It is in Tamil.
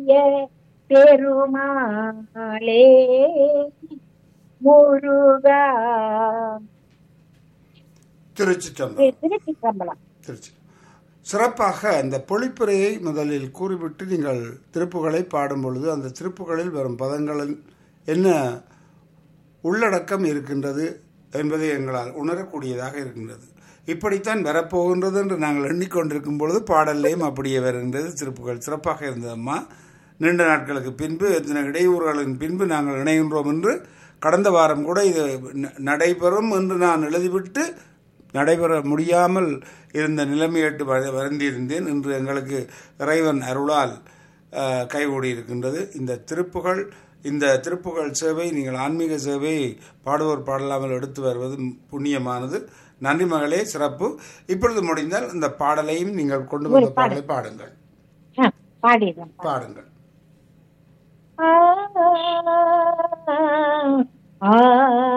பெருமாளே முருகா திருச்சிற்றம்பலம் திருச்சி கம்பளம் திருச்சி சிறப்பாக அந்த பொழிப்புரையை முதலில் கூறிவிட்டு நீங்கள் திருப்புகளை பாடும் பொழுது அந்த திருப்புகளில் வரும் பதங்களில் என்ன உள்ளடக்கம் இருக்கின்றது என்பதை எங்களால் உணரக்கூடியதாக இருக்கின்றது இப்படித்தான் வரப்போகின்றது என்று நாங்கள் எண்ணிக்கொண்டிருக்கும் பொழுது பாடல்லையும் அப்படியே வருகின்றது திருப்புகள் சிறப்பாக இருந்ததம்மா நீண்ட நாட்களுக்கு பின்பு இத்தனை இடையூறுகளின் பின்பு நாங்கள் இணைகின்றோம் என்று கடந்த வாரம் கூட இது ந- நடைபெறும் என்று நான் எழுதிவிட்டு நடைபெற முடியாமல் இருந்த நிலைமையிட்டு வ- வருந்தியிருந்தேன் இன்று எங்களுக்கு இறைவன் அருளால் அஹ், கைகூடி இருக்கின்றது இந்த திருப்புகள் இந்த திருப்புகள் சேவை நீங்கள் ஆன்மீக சேவையை பாடுவோர் பாடலாமல் எடுத்து வருவது புண்ணியமானது நன்றி மகளே சிறப்பு இப்பொழுது முடிந்தால் இந்த பாடலையும் நீங்கள் கொண்டு வந்த பாடலை பாடுங்கள் ஆ, பாடிடுறேன் பாடுங்கள் ஆ, ஆ,